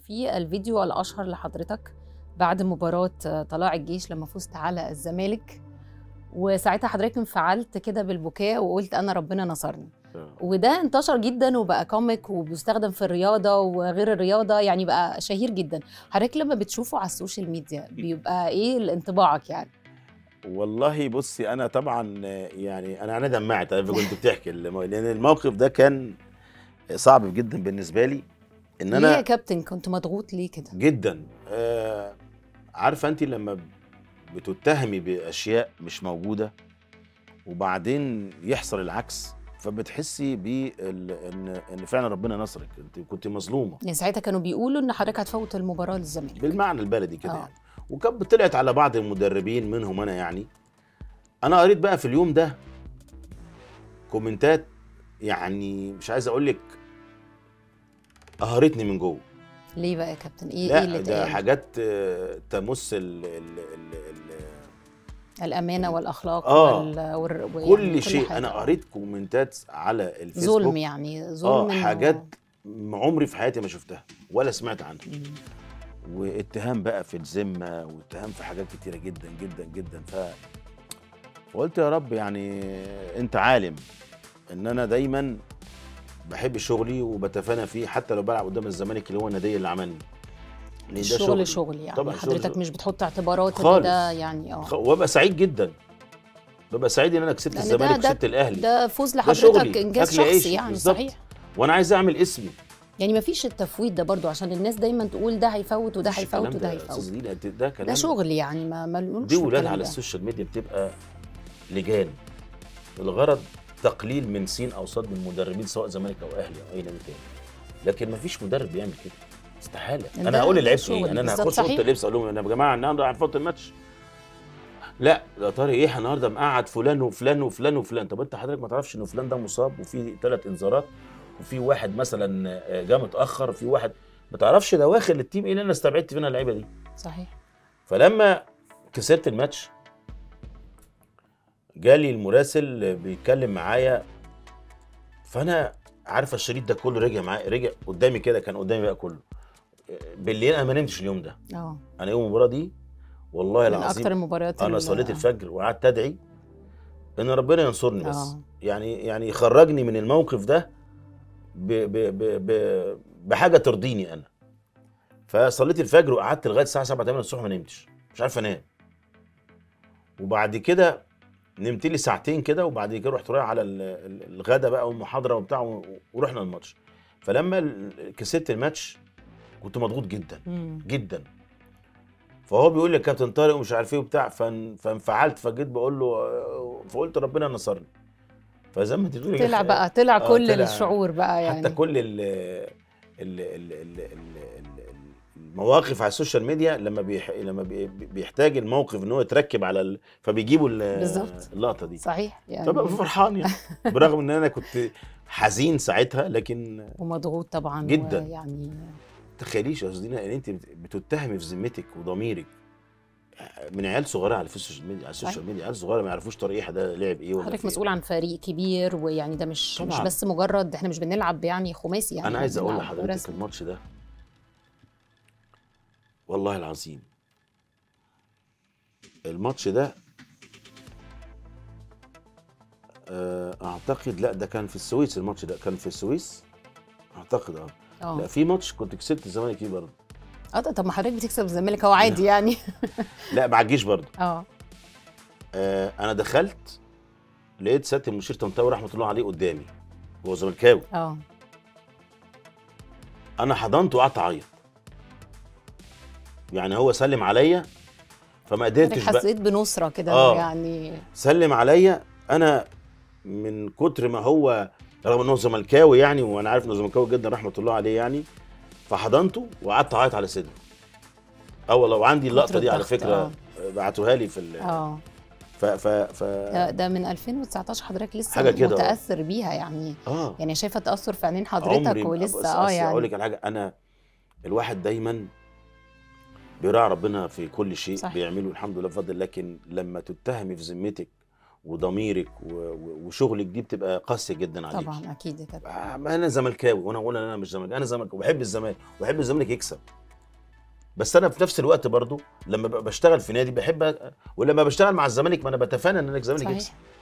في الفيديو الاشهر لحضرتك بعد مباراه طلائع الجيش لما فزت على الزمالك وساعتها حضرتك انفعلت كده بالبكاء وقلت انا ربنا نصرني آه. وده انتشر جدا وبقى كوميك وبيستخدم في الرياضه وغير الرياضه يعني بقى شهير جدا حضرتك لما بتشوفه على السوشيال ميديا بيبقى ايه انطباعك يعني والله بصي انا طبعا آه، يعني انا انا دمعت أنا كنت بتحكي المو- لان الموقف ده كان صعب جدا بالنسبه لي ان ليه يا انا كابتن كنت مضغوط ليه كده جدا آه عارفه انت لما بتتهمي باشياء مش موجوده وبعدين يحصل العكس فبتحسي بال- ان ان فعلا ربنا نصرك انت كنت مظلومه يعني ساعتها كانوا بيقولوا ان حضرتك هتفوت المباراه للزمالك بالمعنى البلدي كده آه. يعني وكانت طلعت على بعض المدربين منهم انا يعني انا قريت بقى في اليوم ده كومنتات يعني مش عايز اقول لك قهرتني من جوه ليه بقى يا كابتن ايه ايه لا اللي ده اتقال؟ حاجات آه، تمس ال ال ال ال الامانه والاخلاق آه. وال... وال... ويعني كل شيء حاجة. انا قريت كومنتات على الفيسبوك ظلم يعني ظلم اه إنه- حاجات عمري في حياتي ما شفتها ولا سمعت عنها مم. واتهام بقى في الذمه واتهام في حاجات كتيره جدا جدا جدا ف فقلت يا رب يعني انت عالم ان انا دايما بحب شغلي وبتفانى فيه حتى لو بلعب قدام الزمالك اللي هو النادي اللي عملني لأن ده الشغل شغلي. شغل يعني طبعاً شغل حضرتك شغل. مش بتحط اعتبارات ان خالص. ده يعني اه خ- وابقى سعيد جدا ببقى سعيد ان انا كسبت لأن الزمالك ده- وكسبت الاهلي ده فوز ده شغلي، لحضرتك انجاز أكل عيشي، شخصي يعني بالظبط. صحيح وانا عايز اعمل اسمي يعني ما فيش التفويض ده برضو عشان الناس دايما تقول ده هيفوت وده مفيش هيفوت الكلام وده ده يا هيفوت أستاذ دينا، ده ده كلام ده شغل يعني ما ما نقولش دي في ولاد الكلام على ده. السوشيال ميديا بتبقى لجان الغرض تقليل من سين او صاد من المدربين سواء زمالك او اهلي او اي نادي تاني لكن ما فيش مدرب بيعمل كده استحاله ده- انا هقول ده للعيبه شغل ايه انا بالظبط، هخش اوضه صحيح. اللبس اقول لهم يا جماعه النهارده هنفوت الماتش لا ده طارق ايه النهارده مقعد فلان وفلان وفلان وفلان طب انت حضرتك ما تعرفش ان فلان ده مصاب وفي ثلاث انذارات وفي واحد مثلا آه، جه متاخر وفي واحد ما تعرفش ده واخد التيم ايه اللي انا استبعدت فينا اللعيبه دي صحيح فلما كسبت الماتش جالي المراسل بيتكلم معايا فانا عارفه الشريط ده كله رجع معايا رجع قدامي كده كان قدامي بقى كله بالليل انا ما نمتش اليوم ده اه انا يوم المباراه دي والله من العظيم اكتر المباريات انا ال- صليت الفجر وقعدت ادعي ان ربنا ينصرني بس آه. يعني يعني يخرجني من الموقف ده ب ب ب ب بحاجه ترضيني انا فصليت الفجر وقعدت لغايه الساعه 7 8 الصبح ما نمتش مش عارف انام وبعد كده نمت لي ساعتين كده وبعد كده رحت رايح على ال- ال- الغدا بقى والمحاضره وبتاع و- ورحنا الماتش فلما ال- كسبت الماتش كنت مضغوط جدا مم. جدا فهو بيقول لي كابتن طارق ومش عارف ايه وبتاع فان- فانفعلت فجيت بقول له آه، فقلت ربنا نصرني فزي ما انت بتقولي كده، طلع بقى طلع آه، كل طلع. الشعور بقى يعني حتى كل ال ال ال ال ال المواقف على السوشيال ميديا لما بيح... لما بي- بيحتاج الموقف ان هو يتركب على ال... فبيجيبوا ال- بالظبط. اللقطه دي صحيح يعني فببقى فرحان يعني برغم ان انا كنت حزين ساعتها لكن ومضغوط طبعا جداً. يعني تخيليش يا استاذ ان انت بت- بتتهمي في ذمتك وضميرك من عيال صغيره على في السوشيال ميديا على السوشيال ميديا عيال صغيره ما يعرفوش طارق ايه ده لعب ايه ولا حضرتك في إيه. مسؤول عن فريق كبير ويعني ده مش مش طبعاً. بس مجرد احنا مش بنلعب يعني خماسي يعني انا إحنا عايز اقول بنلعب لحضرتك رسمي. الماتش ده والله العظيم الماتش ده آه، اعتقد لا ده كان في السويس الماتش ده كان في السويس اعتقد اه لا اه في ماتش كنت كسبت الزمالك فيه برضه اه طب ما حضرتك بتكسب الزمالك هو عادي يعني لا مع الجيش برضه اه آه انا دخلت لقيت سياده المشير طنطاوي رحمه الله عليه قدامي هو زملكاوي اه انا حضنته وقعدت اعيط يعني هو سلم عليا فما حضرتك قدرتش بقى حسيت بنصره كده آه. يعني سلم عليا انا من كتر ما هو رغم انه زملكاوي يعني وانا عارف انه زملكاوي جدا رحمه الله عليه يعني فحضنته وقعدت اعيط على صدره اه والله وعندي اللقطه دي على الضغط، فكره آه. بعتوها لي في ال اه ف ف ف ده, ده من 2019 حضرتك لسه حاجة كده، آه. متاثر بيها يعني اه يعني شايفه تاثر في عينين عمري حضرتك ما- ولسه بس اه أصل اقول يعني لك على حاجه انا الواحد دايما بيراعي ربنا في كل شيء صح. بيعمله الحمد لله بفضل لكن لما تتهمي في ذمتك وضميرك و- و- وشغلك دي بتبقى قاسيه جدا عليك طبعا اكيد يا كابتن آه، ما انا زملكاوي وانا اقول انا مش زملكاوي انا زملكاوي وبحب الزمالك وبحب الزمالك يكسب بس انا في نفس الوقت برضو لما ببقى بشتغل في نادي بحب أ- ولما بشتغل مع الزمالك ما انا بتفانى ان انا الزمالك يكسب صحيح